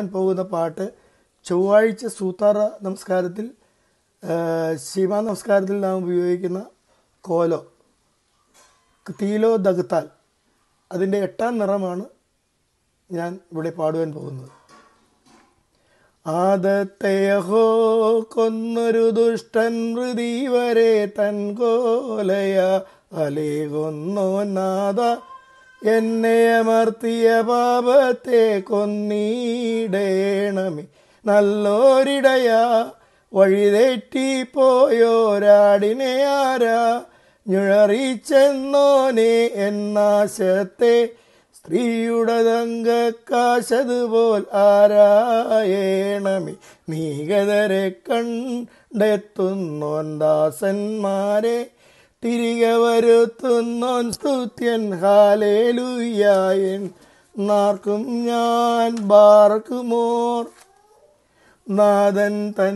പോകുന്ന പാട്ട് ചൊവ്വാഴ്ച സൂത്താറ നമസ്കാരത്തിൽ ആ, ശിവ നമസ്കാരത്തിൽ നാം ഉപയോഗിക്കുന്ന കോലോ തീലോ ദഗത്താൽ അതിൻ്റെ എട്ടാം നിറമാണ് ഞാൻ ഇവിടെ പാടുവാൻ പോകുന്നത് ആദത്തെയഹോ കൊന്നൊരു ദുഷ്ടൻ മൃതി വരെ തൻ കോലയ അലേ കൊന്നോ നാദ എന്നെ അമർത്തിയ പാപത്തെ കൊന്നീടേണമേ നല്ലോരിടയാ വഴിതെറ്റിപ്പോയോരാടിനെ ആരാ ഞുഴറിച്ചെന്നോനെ എന്നാശത്തെ സ്ത്രീയുടെ തങ്കക്കാശതുപോൽ ആരായേണമേ നീകതരെ കണ്ടെത്തുന്നോൻ ദാസന്മാരെ തിരികെ വരുത്തുന്നോൻ സ്തുത്യൻ ഹാലേലുയ്യായൻ നാർക്കും ഞാൻ ബാർക്കുമോർ നാഥൻ തൻ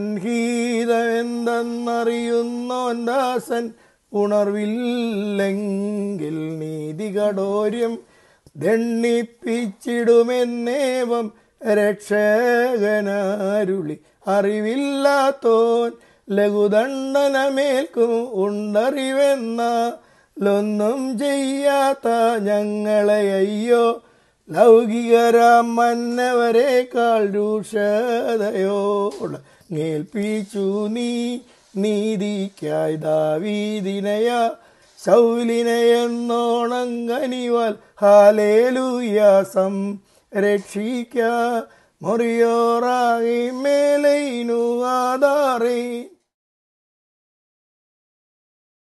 ഗീതമെന്തെന്നറിയുന്നോൻ ദാസൻ ഉണർവില്ലെങ്കിൽ നീതി കടോര്യം ദണ്ണിപ്പിച്ചിടുമെന്നേവം രക്ഷകനാരുളി അറിവില്ലാത്തോൻ ലഘുദണ്ഡനമേൽക്കും ഉണ്ടറിവെന്നാലൊന്നും ചെയ്യാത്ത ഞങ്ങളെ അയ്യോ ലൗകികരാം മന്നവരെക്കാൾ രൂക്ഷതയോട് കേൾപ്പിച്ചു നീ നീതിക്കായി ദാവീദിനയ ശൗലിനയെന്നോണം കനിവാൽ ഹാലേലുയാസം രക്ഷിക്ക മൊറിയോറായി മേലൈനു ആധാറേ